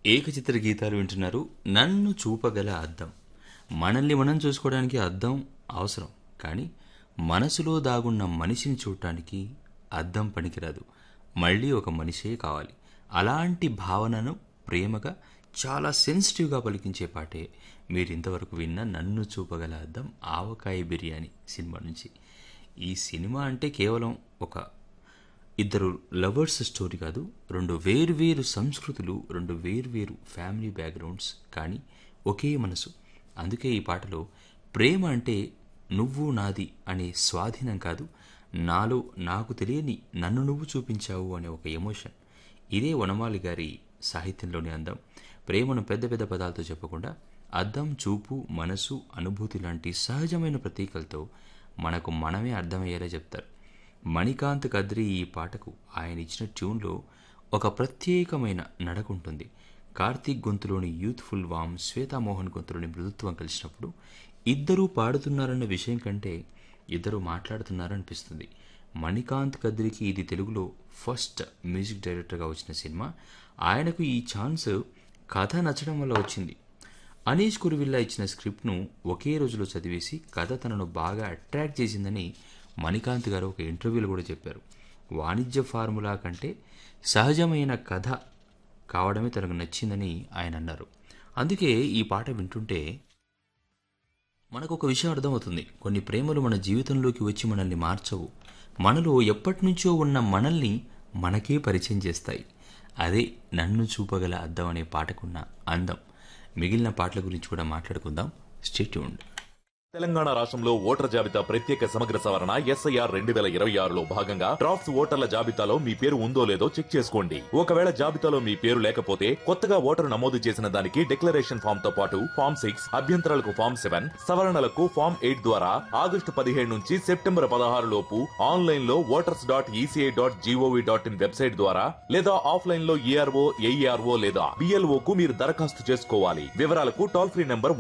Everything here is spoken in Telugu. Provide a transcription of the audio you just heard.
ఏకచిత్ర గీతాలు వింటున్నారు నన్ను చూపగల అద్దం మనల్ని మనం చూసుకోవడానికి అద్దం అవసరం కానీ మనసులో దాగున్న మనిషిని చూడటానికి అద్దం పనికిరాదు మళ్ళీ ఒక మనిషే కావాలి అలాంటి భావనను ప్రేమగా చాలా సెన్సిటివ్గా పలికించే పాటే మీరు ఇంతవరకు విన్న నన్ను చూపగల అద్దం ఆవకాయ బిర్యానీ సినిమా నుంచి ఈ సినిమా అంటే కేవలం ఒక ఇద్దరు లవర్స్ స్టోరీ కాదు రెండు వేర్వేరు సంస్కృతులు రెండు వేర్వేరు ఫ్యామిలీ బ్యాక్గ్రౌండ్స్ కానీ ఒకే మనసు అందుకే ఈ పాటలో ప్రేమ అంటే నువ్వు నాది అనే స్వాధీనం కాదు నాలో నాకు తెలియని నన్ను నువ్వు చూపించావు అనే ఒక ఎమోషన్ ఇదే వనమాలి గారి సాహిత్యంలోని అందం ప్రేమను పెద్ద పెద్ద పదాలతో చెప్పకుండా అద్దం చూపు మనసు అనుభూతి లాంటి సహజమైన ప్రతీకలతో మనకు మనమే అర్థమయ్యేలా చెప్తారు మణికాంత్ కద్రి ఈ పాటకు ఆయన ఇచ్చిన ట్యూన్లో ఒక ప్రత్యేకమైన నడక ఉంటుంది కార్తీక్ గొంతులోని యూత్ఫుల్ వామ్ శ్వేతామోహన్ గొంతులోని మృదుత్వం కలిసినప్పుడు ఇద్దరూ పాడుతున్నారన్న విషయం కంటే ఇద్దరు మాట్లాడుతున్నారనిపిస్తుంది మణికాంత్ కద్రికి ఇది తెలుగులో ఫస్ట్ మ్యూజిక్ డైరెక్టర్గా వచ్చిన సినిమా ఆయనకు ఈ ఛాన్స్ కథ నచ్చడం వల్ల వచ్చింది అనీష్ కురువిల్లా ఇచ్చిన స్క్రిప్ట్ను ఒకే రోజులో చదివేసి కథ తనను బాగా అట్రాక్ట్ చేసిందని మణికాంత్ గారు ఒక ఇంటర్వ్యూలో కూడా చెప్పారు వాణిజ్య ఫార్ములా కంటే సహజమైన కథ కావడమే తనకు నచ్చిందని ఆయన అన్నారు అందుకే ఈ పాట వింటుంటే మనకు ఒక విషయం అర్థమవుతుంది కొన్ని ప్రేమలు మన జీవితంలోకి వచ్చి మనల్ని మార్చవు మనలో ఎప్పటి నుంచో ఉన్న మనల్ని మనకే పరిచయం చేస్తాయి అదే నన్ను చూపగల అద్దం అనే పాటకున్న అందం మిగిలిన పాటల గురించి కూడా మాట్లాడుకుందాం స్టేట్యూండ్ తెలంగాణ రాష్ట్రంలో ఓటర్ జాబితా ప్రత్యేక సమగ్ర సవరణ ఎస్ఐఆర్ రెండు వేల ఇరవై ఆరులో భాగంగా డ్రాఫ్ట్స్ ఓటర్ల జాబితాలో మీ పేరు ఉందో లేదో చెక్ చేసుకోండి ఒకవేళ జాబితాలో మీ పేరు లేకపోతే కొత్తగా ఓటరు నమోదు చేసిన దానికి డిక్లరేషన్ ఫామ్ తో పాటు ఫామ్ సిక్స్ అభ్యంతరాలకు ఫామ్ సెవెన్ సవరణలకు ఫామ్ ఎయిట్ ద్వారా ఆగస్టు పదిహేడు నుంచి సెప్టెంబర్ పదహారు లోపు ఆన్లైన్ లో voters dot ECI dot gov dot in website ద్వారా లేదా ఆఫ్లైన్ లో ఈఆర్ఓ ఏఈఆర్ఓ లేదా బిఎల్ఓ కు మీరు దరఖాస్తు చేసుకోవాలి వివరాలకు టోల్ ఫ్రీ నంబర్